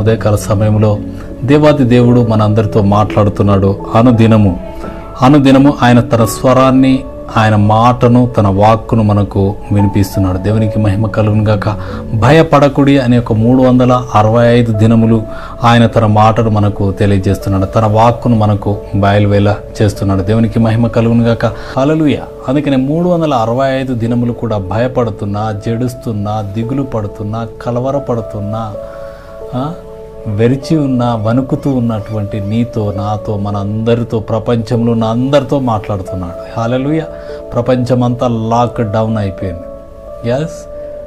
ఉదయకాల సమయంలో దేవాది దేవుడు మనందరితో మాట్లాడుతున్నాడు అనుదినము అనుదినము ఆయన తన స్వరాన్ని ఆయన మాటను తన వాక్కును మనకు వినిపిస్తున్నాడు దేవునికి మహిమ కలుగును గాక భయపడకుడి అనే ఒక మూడు వందల అరవై ఐదు దినములు ఆయన తన మాటను మనకు తెలియజేస్తున్నాడు తన వాక్కును మనకు బయలువేల చేస్తున్నాడు దేవునికి మహిమ కలుగును గాక హలలుయ అందుకనే మూడు వందల అరవై ఐదు దినములు కూడా భయపడుతున్నా జడుస్తున్నా దిగులు పడుతున్నా కలవరపడుతున్నా ఆ, వెరిచి ఉన్న వణుకుతూ ఉన్నటువంటి నీతో నాతో మనందరితో ప్రపంచంలో ఉన్న అందరితో మాట్లాడుతున్నాడు హాలలుయ ప్రపంచమంతా లాక్ డౌన్ అయిపోయింది as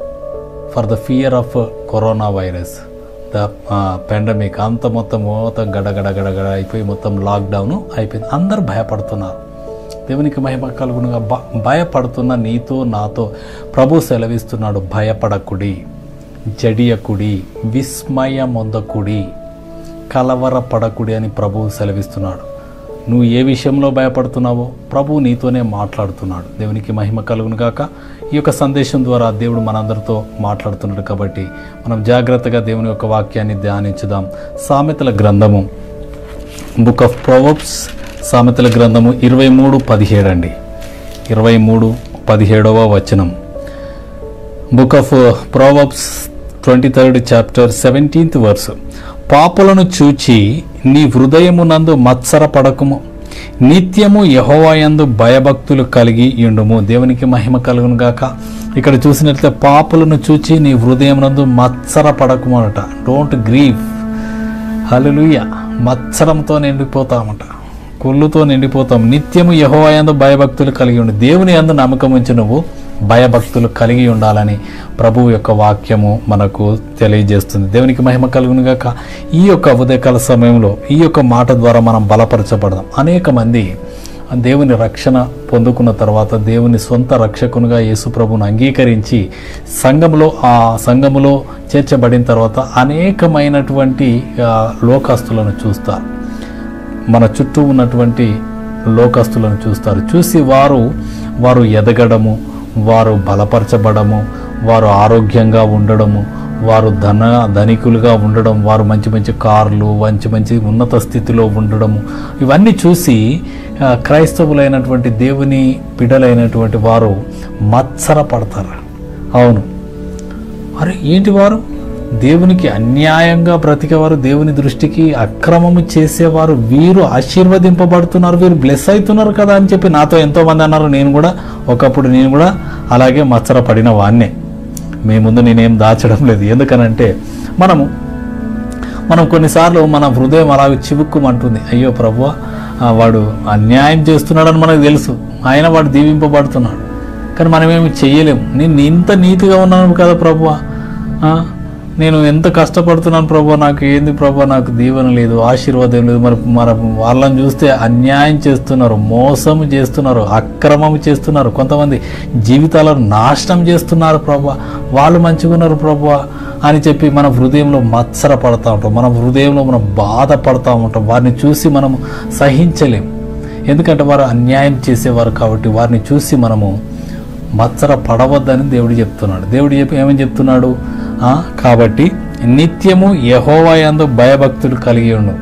for the fear of corona virus the pandemic అంత మొత్తం మొత్తం గడగడ గడగడ అయిపోయి మొత్తం లాక్డౌన్ అయిపోయింది అందరూ భయపడుతున్నారు దేవునికి మహిమ కలుగునుగా భ భయపడుతున్న నీతో నాతో ప్రభు సెలవిస్తున్నాడు భయపడకుడి జడియకుడి విస్మయమొందకుడి కలవరపడకుడి అని ప్రభువు సెలవిస్తున్నాడు నువ్వు ఏ విషయంలో భయపడుతున్నావో ప్రభువు నీతోనే మాట్లాడుతున్నాడు దేవునికి మహిమ కలుగును గాక ఈ యొక్క సందేశం ద్వారా దేవుడు మనందరితో మాట్లాడుతున్నాడు కాబట్టి మనం జాగ్రత్తగా దేవుని యొక్క వాక్యాన్ని ధ్యానించుదాం సామెతల గ్రంథము బుక్ ఆఫ్ ప్రొవబ్స్ సామెతల గ్రంథము ఇరవై మూడు పదిహేడు అండి ఇరవై మూడు పదిహేడవ వచనం book of Proverbs twenty third chapter seventeenth verse పాపులను చూచి నీ హృదయమునందు మత్సర పడకము నిత్యము యహోవాయందు భయభక్తులు కలిగి ఉండుము దేవునికి మహిమ కలుగును గాక ఇక్కడ చూసినట్లయితే పాపులను చూచి నీ హృదయమునందు మత్సర పడకము అనట డోంట్ గ్రీవ్ హల్లెలూయా మత్సరంతో నిండిపోతామట కుళ్ళుతో నిండిపోతాం నిత్యము యహోవాయందు భయభక్తులు కలిగి ఉండి దేవుని యందు నమ్మకం ఉంచి నువ్వు భయభక్తులు కలిగి ఉండాలని ప్రభువు యొక్క వాక్యము మనకు తెలియజేస్తుంది దేవునికి మహిమ కలుగును గాక ఈ యొక్క ఉదయకాల సమయంలో ఈ యొక్క మాట ద్వారా మనం బలపరచబడదాం అనేక మంది దేవుని రక్షణ పొందుకున్న తర్వాత దేవుని సొంత రక్షకునిగా యేసు ప్రభువును అంగీకరించి సంఘంలో ఆ సంఘములో చేర్చబడిన తర్వాత అనేకమైనటువంటి ఆ, లోకస్తులను చూస్తారు మన చుట్టూ ఉన్నటువంటి లోకస్తులను చూస్తారు చూసి వారు వారు ఎదగడము వారు బలపరచబడము వారు ఆరోగ్యంగా ఉండడము వారు ధన ధనికులుగా ఉండడం వారు మంచి మంచి కార్లు మంచి మంచి ఉన్నత స్థితిలో ఉండడము ఇవన్నీ చూసి ఆ, క్రైస్తవులైనటువంటి దేవుని బిడలైనటువంటి వారు మత్సర పడతారు అవును అరే ఏంటి వారు దేవునికి అన్యాయంగా బ్రతికేవారు దేవుని దృష్టికి అక్రమము చేసేవారు వీరు ఆశీర్వదింపబడుతున్నారు వీరు బ్లెస్ అవుతున్నారు కదా అని చెప్పి నాతో ఎంతోమంది అన్నారు నేను కూడా ఒకప్పుడు నేను కూడా అలాగే మత్సరపడిన వాన్నే మీ ముందు నేనేం దాచడం లేదు ఎందుకనంటే మనము మనం కొన్నిసార్లు మన హృదయం అలాగే చివుక్కుమంటుంది అయ్యో ప్రభు వాడు అన్యాయం చేస్తున్నాడని మనకు తెలుసు ఆయన వాడు దీవింపబడుతున్నాడు కానీ మనమేమి చెయ్యలేము నేను ఇంత నీతిగా ఉన్నాను కదా ప్రభు నేను ఎంత కష్టపడుతున్నాను ప్రభు నాకు ఏంది ప్రభు నాకు దీవెన లేదు ఆశీర్వాదం లేదు మరి మన వాళ్ళని చూస్తే అన్యాయం చేస్తున్నారు మోసం చేస్తున్నారు అక్రమం చేస్తున్నారు కొంతమంది జీవితాలను నాశనం చేస్తున్నారు ప్రభు వాళ్ళు మంచిగా ఉన్నారు ప్రభు అని చెప్పి మన హృదయంలో మత్సర పడతా ఉంటాం మన హృదయంలో మనం బాధపడతా ఉంటాం వారిని చూసి మనము సహించలేం ఎందుకంటే వారు అన్యాయం చేసేవారు కాబట్టి వారిని చూసి మనము మత్సర పడవద్దని దేవుడు చెప్తున్నాడు దేవుడు చెప్పి ఏమని చెప్తున్నాడు ఆ, కాబట్టి నిత్యము యహోవాయందు భయభక్తులు కలిగి ఉండు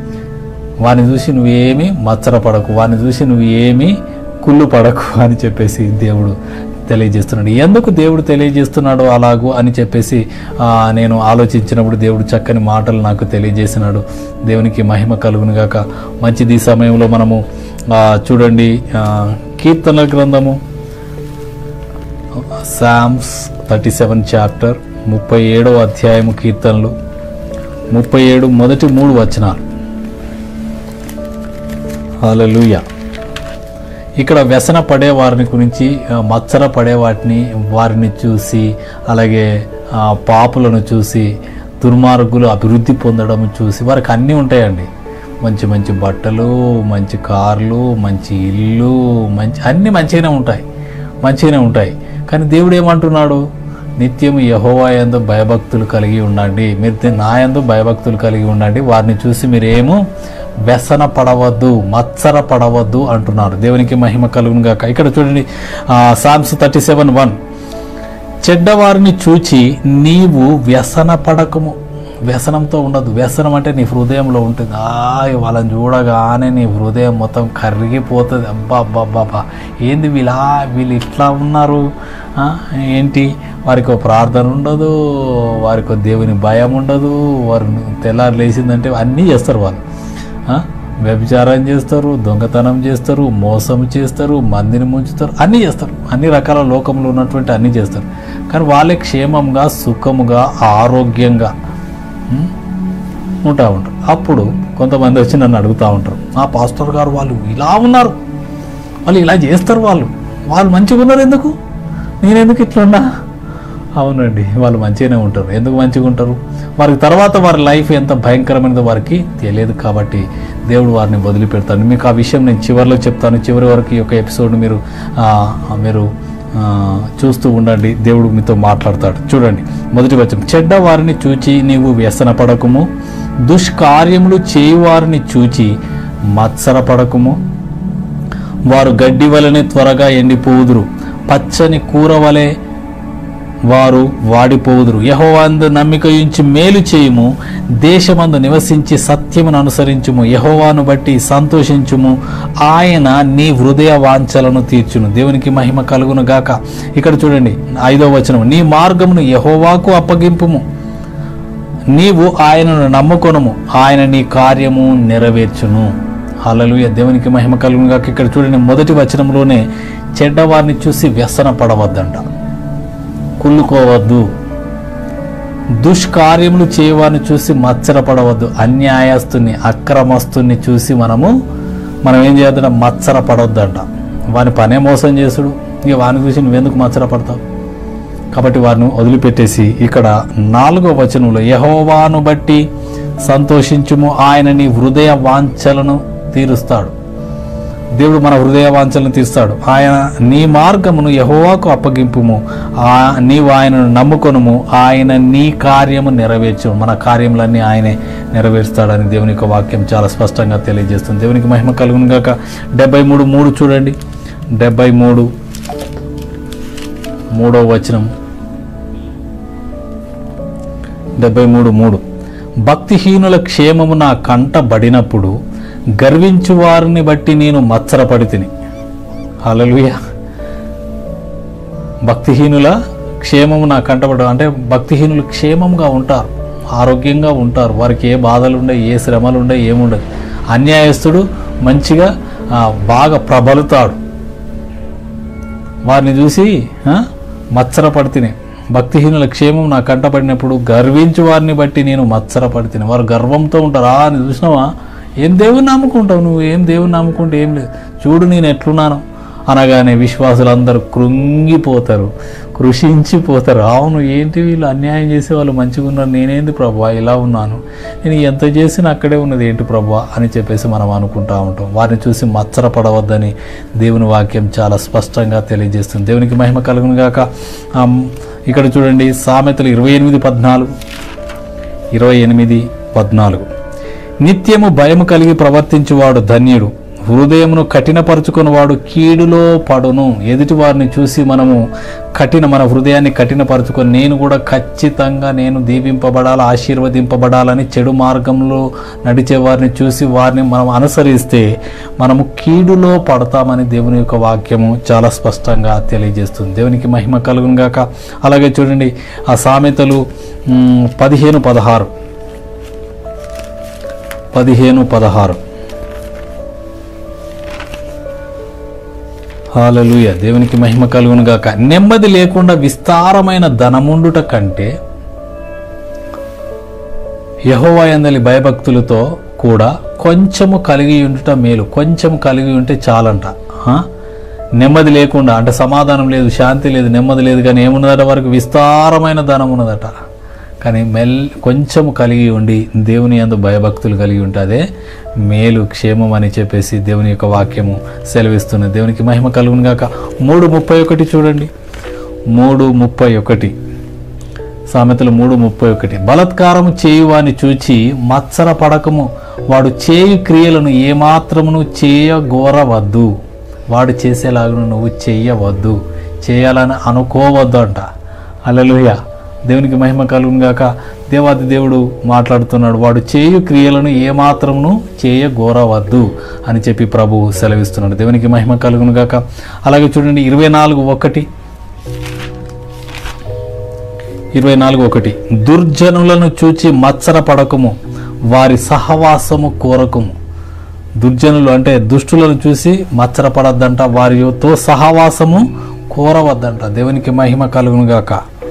వారిని చూసి నువ్వేమి మత్సర పడకు వారిని చూసి నువ్వు ఏమి కుళ్ళు పడకు అని చెప్పేసి దేవుడు తెలియజేస్తున్నాడు ఎందుకు దేవుడు తెలియజేస్తున్నాడు అలాగూ అని చెప్పేసి ఆ, నేను ఆలోచించినప్పుడు దేవుడు చక్కని మాటలు నాకు తెలియజేసినాడు దేవునికి మహిమ కలుగును గాక మంచిది ఈ సమయంలో మనము ఆ, చూడండి ఆ, కీర్తనల గ్రంథము సామ్స్ థర్టీ సెవెన్ చాప్టర్ ముప్పై ఏడవ అధ్యాయము కీర్తనలు ముప్పై ఏడు మొదటి మూడు వచనాలు హల్లెలూయా ఇక్కడ వ్యసన పడే వారిని గురించి ఆ, మత్సర పడే వాటిని వారిని చూసి అలాగే ఆ, పాపులను చూసి దుర్మార్గులు అభివృద్ధి పొందడం చూసి వారికి అన్నీ ఉంటాయండి మంచి మంచి బట్టలు మంచి కార్లు మంచి ఇల్లు మంచి అన్నీ మంచిగానే ఉంటాయి మంచిగానే ఉంటాయి కానీ దేవుడు ఏమంటున్నాడు నిత్యము యహోవా యందు భయభక్తులు కలిగి ఉండండి మీరు నా యందు భయభక్తులు కలిగి ఉండండి వారిని చూసి మీరేమో వ్యసన పడవద్దు మత్సర పడవద్దు అంటున్నారు దేవునికి మహిమ కలుగును గాక ఇక్కడ చూడండి సామ్స్ థర్టీ సెవెన్ వన్ చెడ్డవారిని చూచి నీవు వ్యసన పడకము వ్యసనంతో ఉండదు వ్యసనం అంటే నీ హృదయంలో ఉంటుంది ఆ వాళ్ళని చూడగానే నీ హృదయం మొత్తం కరిగిపోతుంది అబ్బా అబ్బా అబ్బా అబ్బా ఏంది వీళ్ళ వీళ్ళు ఇట్లా ఉన్నారు ఆ, ఏంటి వారికి ఒక ప్రార్థన ఉండదు వారికి ఒక దేవుని భయం ఉండదు వారు తెల్లారు లేచిందంటే అన్నీ చేస్తారు వాళ్ళు ఆ, వ్యభిచారం చేస్తారు దొంగతనం చేస్తారు మోసం చేస్తారు మందిని ముంచుతారు అన్నీ చేస్తారు అన్ని రకాల లోకంలో ఉన్నటువంటి అన్నీ చేస్తారు కానీ వాళ్ళే క్షేమంగా సుఖముగా ఆరోగ్యంగా ఉం, ఉంటా ఉంటారు అప్పుడు కొంతమంది వచ్చి నన్ను అడుగుతూ ఉంటారు ఆ పాస్టర్ గారు వాళ్ళు ఇలా ఉన్నారు వాళ్ళు ఇలా చేస్తారు వాళ్ళు వాళ్ళు మంచిగా ఉన్నారు ఎందుకు నేను ఎందుకు ఇట్లున్నా అవునండి వాళ్ళు మంచిగానే ఉంటారు ఎందుకు మంచిగా ఉంటారు వారికి తర్వాత వారి లైఫ్ ఎంత భయంకరమైనదో వారికి తెలియదు కాబట్టి దేవుడు వారిని వదిలిపెడతాను మీకు ఆ విషయం నేను చివరిలో చెప్తాను చివరి వరకు ఈ యొక్క ఎపిసోడ్ మీరు ఆ, మీరు ఆ, చూస్తూ ఉండండి దేవుడు మీతో మాట్లాడతాడు చూడండి మొదటి వచనం చెడ్డ వారిని చూచి నీవు వ్యసన పడకము దుష్కార్యములు చేయువారిని చూచి మత్సరపడకము వారు గడ్డి వలనే త్వరగా ఎండిపోవుదురు పచ్చని కూర వలె వారు వాడిపోవుదురు యహోవాందు నమ్మిక ఉంచి మేలు చేయుము దేశమందు నివసించి సత్యమును అనుసరించుము యహోవాను బట్టి సంతోషించుము ఆయన నీ హృదయ వాంఛలను తీర్చును దేవునికి మహిమ కలుగును గాక ఇక్కడ చూడండి ఐదో వచనం నీ మార్గమును యహోవాకు అప్పగింపుము నీవు ఆయనను నమ్ముకొనుము ఆయన నీ కార్యము నెరవేర్చును హల్లెలూయా దేవునికి మహిమ కలుగును గాక ఇక్కడ చూడండి మొదటి వచనంలోనే చెడ్డవారిని చూసి వ్యసన పడవద్దంట కుళ్ళుకోవద్దు దుష్కార్యములు చేయవారిని చూసి మత్సరపడవద్దు అన్యాయస్తుని అక్రమస్తుని చూసి మనము మనం ఏం చేద్దాం మత్సర పడవద్దంట వాని పనే మోసం చేసుడు ఇక వాని చూసి నువ్వెందుకు మత్సర పడతావు కాబట్టి వారిని వదిలిపెట్టేసి ఇక్కడ నాలుగో వచనంలో యహోవాను బట్టి సంతోషించుము ఆయన నీ హృదయ వాంఛలను తీరుస్తాడు దేవుడు మన హృదయ వాంఛలను తీస్తాడు ఆయన నీ మార్గమును యహోవాకు అప్పగింపుము ఆ నీవు ఆయనను నమ్ముకొనుము ఆయన నీ కార్యము నెరవేర్చు మన కార్యములన్నీ ఆయనే నెరవేరుస్తాడని దేవుని యొక్క వాక్యం చాలా స్పష్టంగా తెలియజేస్తుంది దేవునికి మహిమ కలుగును గాక డెబ్బై మూడు మూడు చూడండి డెబ్బై మూడు మూడో వచనం డెబ్బై మూడు మూడు భక్తిహీనుల క్షేమము నా కంట బడినప్పుడు గర్వించు వారిని బట్టి నేను మత్సరపడి తిని హల్లెలూయా భక్తిహీనుల క్షేమము నా కంటబడ అంటే భక్తిహీనులు క్షేమంగా ఉంటారు ఆరోగ్యంగా ఉంటారు వారికి ఏ బాధలు ఉండవు ఏ శ్రమలు ఉండవు ఏముండదు అన్యాయస్తుడు మంచిగా ఆ, బాగా ప్రబలుతాడు వారిని చూసి ఆ, మత్సరపడితేనే భక్తిహీనుల క్షేమం నా కంటపడినప్పుడు గర్వించు వారిని బట్టి నేను మత్సరపడితేనే వారు గర్వంతో ఉంటారు ఆ అని చూసినావా ఏం దేవుని నమ్ముకుంటావు నువ్వు ఏం దేవుని నమ్ముకుంటే ఏం లేదు చూడు నేను ఎట్లున్నాను అనగానే విశ్వాసులందరూ కృంగిపోతారు కృషించిపోతారు అవును ఏంటి వీళ్ళు అన్యాయం చేసే వాళ్ళు మంచిగా ఉన్నారు నేనేంది ప్రభా ఇలా ఉన్నాను నేను ఎంత చేసినా అక్కడే ఉన్నది ఏంటి ప్రభా అని చెప్పేసి మనం అనుకుంటా ఉంటాం వారిని చూసి మత్సరపడవద్దని దేవుని వాక్యం చాలా స్పష్టంగా తెలియజేస్తుంది దేవునికి మహిమ కలుగును గాక ఆమ్, ఇక్కడ చూడండి సామెతలు ఇరవై ఎనిమిది పద్నాలుగు ఇరవై ఎనిమిది పద్నాలుగు నిత్యము భయము కలిగి ప్రవర్తించువాడు ధన్యుడు హృదయమును కఠినపరుచుకున్నవాడు కీడులో పడును ఎదుటి వారిని చూసి మనము కఠిన మన హృదయాన్ని కఠినపరుచుకొని నేను కూడా ఖచ్చితంగా నేను దీవింపబడాలి ఆశీర్వదింపబడాలని చెడు మార్గంలో నడిచే వారిని చూసి వారిని మనం అనుసరిస్తే మనము కీడులో పడతామని దేవుని యొక్క వాక్యము చాలా స్పష్టంగా తెలియజేస్తుంది దేవునికి మహిమ కలుగును గాక అలాగే చూడండి ఆ సామెతలు మ్, పదిహేను పదహారు పదిహేను పదహారు హాలలుయ దేవునికి మహిమ కలుగును గాక నెమ్మది లేకుండా విస్తారమైన ధనముండుట కంటే యహోవా యందలి భయభక్తులతో కూడా కొంచెము కలిగి ఉండుట మేలు కొంచెం కలిగి ఉంటే చాలంట ఆ? నెమ్మది లేకుండా అంటే సమాధానం లేదు శాంతి లేదు నెమ్మది లేదు కానీ ఏమున్నదట వారికి విస్తారమైన ధనం ఉన్నదట కానీ మెల్ కొంచెం కలిగి ఉండి దేవుని యందు భయభక్తులు కలిగి ఉంటే అదే మేలు క్షేమం అని చెప్పేసి దేవుని యొక్క వాక్యము సెలవిస్తున్నది దేవునికి మహిమ కలుగును గాక మూడు ముప్పై ఒకటి చూడండి మూడు ముప్పై ఒకటి సామెతలు మూడు ముప్పై ఒకటి బలత్కారము చేయువాని చూచి మత్సర పడకము వాడు చేయు క్రియలను ఏమాత్రమును చేయగోరవద్దు వాడు చేసేలాగా నువ్వు చెయ్యవద్దు చేయాలని అనుకోవద్దు అంట అలలుయ దేవునికి మహిమ కలుగును గాక దేవాది దేవుడు మాట్లాడుతున్నాడు వాడు చేయు క్రియలను ఏమాత్రమును చేయ గోరవద్దు అని చెప్పి ప్రభు సెలవిస్తున్నాడు దేవునికి మహిమ కలుగును గాక అలాగే చూడండి ఇరవై నాలుగు ఒకటి ఇరవై నాలుగు ఒకటి దుర్జనులను చూచి మత్సర పడకము వారి సహవాసము కోరకము దుర్జనులు అంటే దుష్టులను చూసి మచ్చరపడద్దంట వారితో సహవాసము కోరవద్దంట దేవునికి మహిమ కలుగును గాక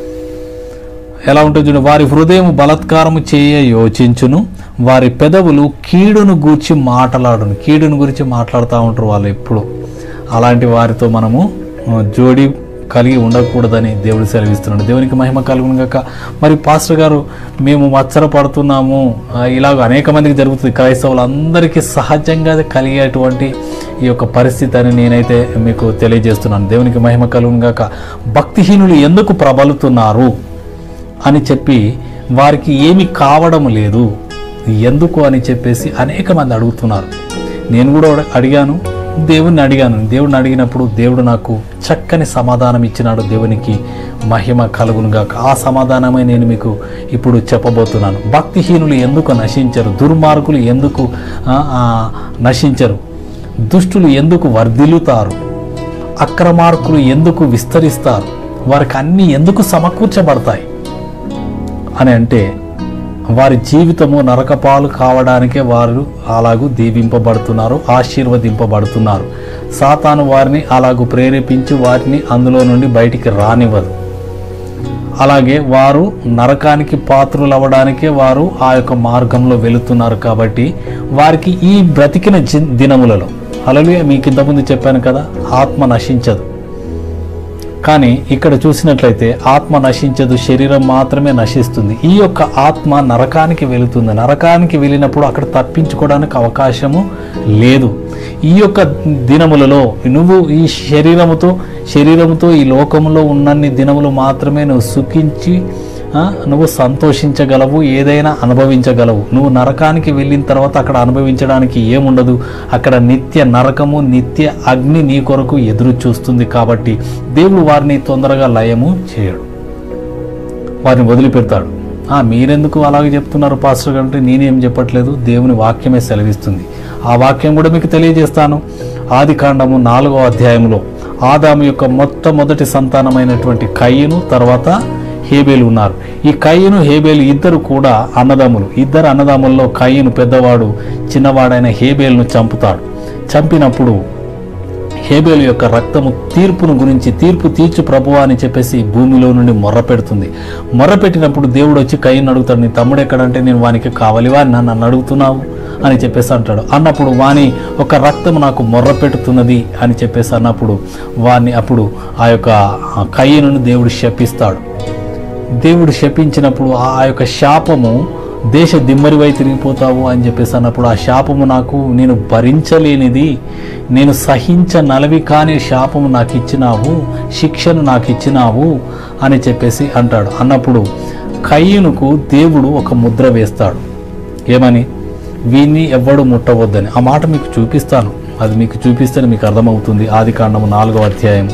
ఎలా ఉంటుంది చూడండి వారి హృదయం బలత్కారము చేయ యోచించును వారి పెదవులు కీడును గూర్చి మాట్లాడును కీడును గురించి మాట్లాడుతూ ఉంటారు వాళ్ళు ఎప్పుడు అలాంటి వారితో మనము ఆ, జోడి కలిగి ఉండకూడదని దేవుడు సెలవిస్తున్నాడు దేవునికి మహిమ కలుగును గాక మరి పాస్టర్ గారు మేము మచ్చరపడుతున్నాము ఆ, ఇలాగ అనేక మందికి జరుగుతుంది క్రైస్తవులందరికీ సహజంగా కలిగేటువంటి ఈ యొక్క పరిస్థితి అని నేనైతే మీకు తెలియజేస్తున్నాను దేవునికి మహిమ కలుగును గాక భక్తిహీనులు ఎందుకు ప్రబలుతున్నారు అని చెప్పి వారికి ఏమి కావడం లేదు ఎందుకు అని చెప్పేసి అనేక మంది అడుగుతున్నారు నేను కూడా అడ- అడిగాను దేవుణ్ణి అడిగాను దేవుడిని అడిగినప్పుడు దేవుడు నాకు చక్కని సమాధానం ఇచ్చినాడు దేవునికి మహిమ కలుగునుగా ఆ సమాధానమే నేను మీకు ఇప్పుడు చెప్పబోతున్నాను భక్తిహీనులు ఎందుకు నశించరు దుర్మార్గులు ఎందుకు ఆ, ఆ, నశించరు దుష్టులు ఎందుకు వర్ధిల్లుతారు అక్రమార్కులు ఎందుకు విస్తరిస్తారు వారికి అన్నీ ఎందుకు సమకూర్చబడతాయి అని అంటే వారి జీవితము నరకపాలు కావడానికే వారు అలాగూ దీవింపబడుతున్నారు ఆశీర్వదింపబడుతున్నారు సాతాను వారిని అలాగూ ప్రేరేపించి వారిని అందులో నుండి బయటికి రానివ్వదు అలాగే వారు నరకానికి పాత్రులు అవ్వడానికే వారు ఆ యొక్క మార్గంలో వెళుతున్నారు కాబట్టి వారికి ఈ బ్రతికిన జి- దినములలో అలలు మీకు ఇంతకుముందు చెప్పాను కదా ఆత్మ నశించదు కానీ ఇక్కడ చూసినట్లయితే ఆత్మ నశించదు శరీరం మాత్రమే నశిస్తుంది ఈ యొక్క ఆత్మ నరకానికి వెళుతుంది నరకానికి వెళ్ళినప్పుడు అక్కడ తప్పించుకోవడానికి అవకాశము లేదు ఈ యొక్క దినములలో నువ్వు ఈ శరీరముతో శరీరముతో ఈ లోకములో ఉన్నన్ని దినములు మాత్రమే నువ్వు సుఖించి ఆ, నువ్వు సంతోషించగలవు ఏదైనా అనుభవించగలవు నువ్వు నరకానికి వెళ్ళిన తర్వాత అక్కడ అనుభవించడానికి ఏముండదు అక్కడ నిత్య నరకము నిత్య అగ్ని నీ కొరకు ఎదురు చూస్తుంది కాబట్టి దేవుడు వారిని తొందరగా లయము చేయడు వారిని వదిలిపెడతాడు ఆ మీరెందుకు అలాగే చెప్తున్నారు పాస్టర్ గారు అంటే నేనేం చెప్పట్లేదు దేవుని వాక్యమే సెలవిస్తుంది ఆ వాక్యం కూడా మీకు తెలియజేస్తాను ఆది కాండము నాలుగో అధ్యాయంలో ఆదాము యొక్క మొట్టమొదటి సంతానమైనటువంటి కయ్యను తర్వాత హేబేలు ఉన్నారు ఈ కయ్యను హేబేలు ఇద్దరు కూడా అన్నదమ్ములు ఇద్దరు అన్నదమ్ముల్లో కయ్యను పెద్దవాడు చిన్నవాడైన హేబేలును చంపుతాడు చంపినప్పుడు హేబేలు యొక్క రక్తము తీర్పును గురించి తీర్పు తీర్చు ప్రభువా అని చెప్పేసి భూమిలో నుండి మొర్ర పెడుతుంది మొర్ర పెట్టినప్పుడు దేవుడు వచ్చి కయ్యను అడుగుతాడు నీ తమ్ముడు ఎక్కడంటే నేను వానికి కావాలివా అని నన్ను అడుగుతున్నావు అని చెప్పేసి అంటాడు అన్నప్పుడు వాని ఒక రక్తం నాకు మొర్ర పెడుతున్నది అని చెప్పేసి అన్నప్పుడు వాని అప్పుడు ఆ యొక్క కయ్యను దేవుడు శపిస్తాడు దేవుడు శపించినప్పుడు ఆ యొక్క శాపము దేశ దిమ్మరివై తిరిగిపోతావు అని చెప్పేసి అన్నప్పుడు ఆ శాపము నాకు నేను భరించలేనిది నేను సహించ నలవి కాని శాపము నాకు ఇచ్చినావు శిక్షను నాకు ఇచ్చినావు అని చెప్పేసి అంటాడు అన్నప్పుడు కయ్యనుకు దేవుడు ఒక ముద్ర వేస్తాడు ఏమని వీన్ని ఎవ్వడు ముట్టవద్దని ఆ మాట మీకు చూపిస్తాను అది మీకు చూపిస్తేనే మీకు అర్థమవుతుంది ఆది కాండము నాలుగవ అధ్యాయం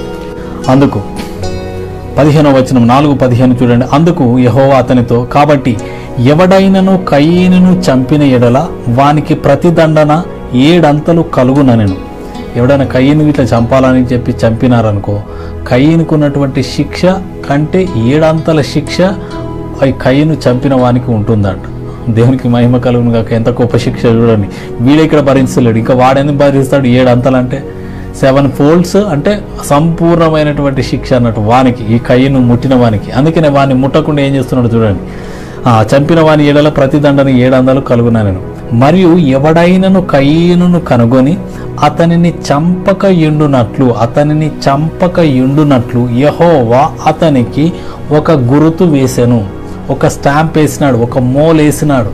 అందుకు పదిహేనవ వచనం నాలుగు పదిహేను చూడండి అందుకు యహోవా అతనితో కాబట్టి ఎవడైనను కయ్యను చంపిన ఎడల వానికి ప్రతిదండన ఏడంతలు కలుగుననెను ఎవడైనా కయ్యను ఇట్లా చంపాలని చెప్పి చంపినారనుకో కయ్యనుకు ఉన్నటువంటి శిక్ష కంటే ఏడంతల శిక్ష ఈ కయ్యను చంపిన వానికి ఉంటుందంట దేవునికి మహిమ కలుగును కాక ఎంత గొప్ప శిక్ష చూడండి వీడే ఇక్కడ భరించలేడు ఇంకా వాడెందుకు భరిస్తాడు ఏడు అంతలంటే సెవెన్ ఫోల్డ్స్ అంటే సంపూర్ణమైనటువంటి శిక్ష అన్నట్టు వానికి ఈ కయ్యను ముట్టిన వానికి అందుకనే వాడిని ముట్టకుండా ఏం చేస్తున్నాడు చూడండి ఆ చంపిన వాని ఏడల ప్రతిదండని ఏడందలు కలుగునను మరియు ఎవడైనను కయ్యను కనుగొని అతనిని చంపక ఎండునట్లు అతనిని చంపక ఎండునట్లు యహోవా అతనికి ఒక గురుతు వేసెను ఒక స్టాంప్ వేసినాడు ఒక మోల్ వేసినాడు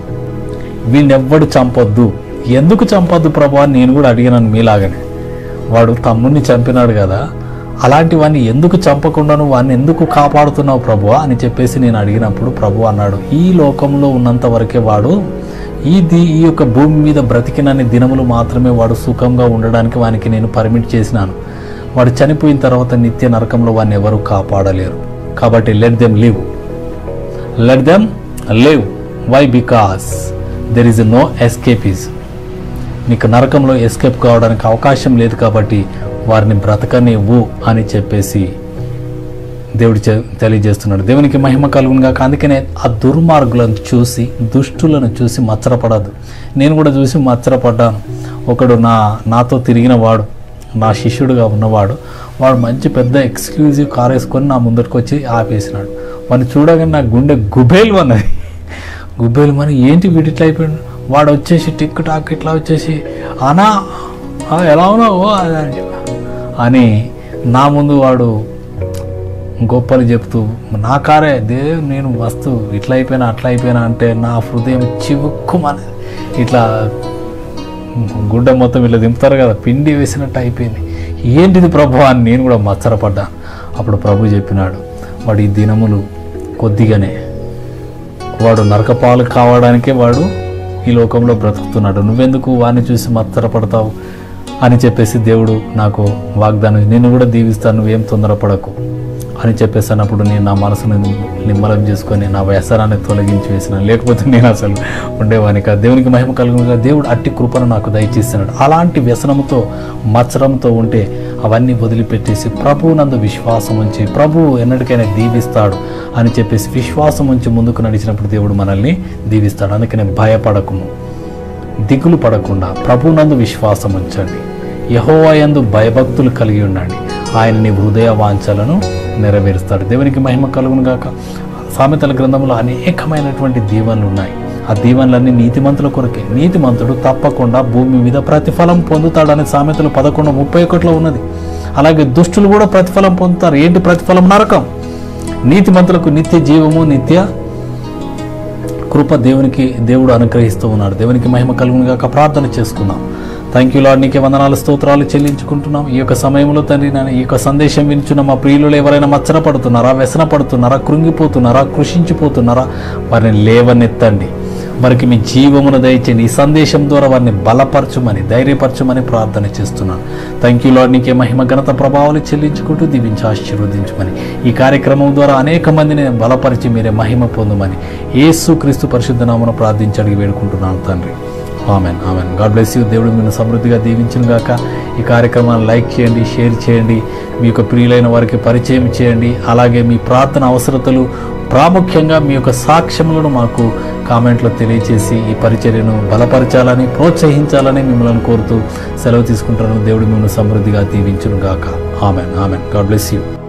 వీణెవ్వడు చంపొద్దు ఎందుకు చంపొద్దు ప్రభు అని నేను కూడా అడిగినాను మీలాగానే వాడు తమ్ముడిని చంపినాడు కదా అలాంటి వాడిని ఎందుకు చంపకుండాను వాడిని ఎందుకు కాపాడుతున్నావు ప్రభు అని చెప్పేసి నేను అడిగినప్పుడు ప్రభు అన్నాడు ఈ లోకంలో ఉన్నంత వరకే వాడు ఈ ది ఈ యొక్క భూమి మీద బ్రతికినన్ని దినములు మాత్రమే వాడు సుఖంగా ఉండడానికి వానికి నేను పర్మిట్ చేసినాను వాడు చనిపోయిన తర్వాత నిత్య నరకంలో వాడిని ఎవరు కాపాడలేరు కాబట్టి let them live let them live why because there is no escapes నీకు నరకంలో ఎస్కేప్ కావడానికి అవకాశం లేదు కాబట్టి వారిని బ్రతకనివ్వు అని చెప్పేసి దేవుడు చె- తెలియజేస్తున్నాడు దేవునికి మహిమ కలుగును గాక అందుకనే ఆ దుర్మార్గులను చూసి దుష్టులను చూసి మచ్చరపడద్దు నేను కూడా చూసి మచ్చరపడ్డాను ఒకడు నా నాతో తిరిగిన వాడు నా శిష్యుడుగా ఉన్నవాడు వాడు మంచి పెద్ద ఎక్స్క్లూజివ్ కార్ వేసుకొని నా ముందరికి వచ్చి ఆపేసినాడు వాడిని చూడగానే నా గుండె గుబేలు అన్నది గుబ్బేలు మరి ఏంటి వీడి ఇట్లా అయిపోయాడు వాడు వచ్చేసి టిక్ టాక్ ఇట్లా వచ్చేసి అనా ఆ, ఎలా ఉన్నావు అది అని చెప్పి. అని నా ముందు వాడు గొప్పలు చెప్తూ నా కారే దేవ్ నేను మస్తు ఇట్లా అయిపోయినా అట్లా అయిపోయినా అంటే నా హృదయం చివుక్కుమని ఇట్లా గుడ్డ మొత్తం ఇలా దింపుతారు కదా పిండి వేసినట్టు అయిపోయింది ఏంటిది ప్రభు అని నేను కూడా మచ్చరపడ్డా అప్పుడు ప్రభు చెప్పినాడు వాడు ఈ దినములు కొద్దిగానే వాడు నరకపాలు కావడానికే వాడు ఈ లోకంలో బ్రతుకుతున్నాడు నువ్వెందుకు వాడిని చూసి మత్తరపడతావు అని చెప్పేసి దేవుడు నాకు వాగ్దానం నేను కూడా దీవిస్తాను నువ్వేం తొందరపడకు అని చెప్పేసి అన్నప్పుడు నేను నా మనసును నిమ్మలం చేసుకొని నా వ్యసనాన్ని తొలగించి వేసిన లేకపోతే నేను అసలు ఉండేవాని కాదు దేవునికి మహిమ కలుగునుగా దేవుడు అట్టి కృపను నాకు దయచేస్తున్నాడు అలాంటి వ్యసనముతో మచ్చరంతో ఉంటే అవన్నీ వదిలిపెట్టేసి ప్రభువు నందు విశ్వాసం ఉంచి ప్రభువు ఎన్నటికైనా దీవిస్తాడు అని చెప్పేసి విశ్వాసం ఉంచి ముందుకు నడిచినప్పుడు దేవుడు మనల్ని దీవిస్తాడు అందుకనే భయపడకుము దిగులు పడకుండా ప్రభునందు విశ్వాసం ఉంచండి యహోవాయందు భయభక్తులు కలిగి ఉండండి ఆయన నీ హృదయ వాంఛలను నెరవేరుస్తాడు దేవునికి మహిమ కలుగును గాక సామెతల గ్రంథంలో అనేకమైనటువంటి దీవెనలు ఉన్నాయి ఆ దీవెనలన్నీ నీతిమంతుల కొరకే నీతిమంతుడు తప్పకుండా భూమి మీద ప్రతిఫలం పొందుతాడని సామెతలు పదకొండు ముప్పై ఒకటిలో ఉన్నది అలాగే దుష్టులు కూడా ప్రతిఫలం పొందుతారు ఏంటి ప్రతిఫలం నరకం నీతిమంతులకు నిత్య జీవము నిత్య కృప దేవునికి దేవుడు అనుగ్రహిస్తూ ఉన్నాడు దేవునికి మహిమ కలుగును గాక ప్రార్థన చేసుకుందాం థ్యాంక్ యూ లాడ్ నీకే వందనాలు స్తోత్రాలు చెల్లించుకుంటున్నాం ఈ యొక్క సమయంలో తండ్రి నేను ఈ యొక్క సందేశం వినిచున్న మా ప్రియులు ఎవరైనా మచ్చన పడుతున్నారా వ్యసన పడుతున్నారా కృంగిపోతున్నారా కృషించిపోతున్నారా వారిని లేవనెత్తండి వారికి మీ జీవమును దయచేయండి ఈ సందేశం ద్వారా వారిని బలపరచమని ధైర్యపరచమని ప్రార్థన చేస్తున్నాను థ్యాంక్ యూ లాడ్ నీకే మహిమ ఘనత ప్రభావాలు చెల్లించుకుంటూ దీవించి ఆశీర్వదించమని ఈ కార్యక్రమం ద్వారా అనేక మందిని బలపరిచి మీరే మహిమ పొందమని యేసు క్రీస్తు పరిశుద్ధ నామను ప్రార్థించి అడిగి వేడుకుంటున్నాను తండ్రి amen amen God bless you దేవుడు మీరు సమృద్ధిగా దీవించిన గాక ఈ కార్యక్రమాన్ని లైక్ చేయండి షేర్ చేయండి మీ యొక్క ప్రియులైన వారికి పరిచయం చేయండి అలాగే మీ ప్రార్థన అవసరతలు ప్రాముఖ్యంగా మీ యొక్క సాక్ష్యములను మాకు కామెంట్లో తెలియచేసి ఈ పరిచర్యను బలపరచాలని ప్రోత్సహించాలని మిమ్మల్ని కోరుతూ సెలవు తీసుకుంటాను దేవుడు మిమ్మల్ని సమృద్ధిగా దీవించును గాక amen amen God bless you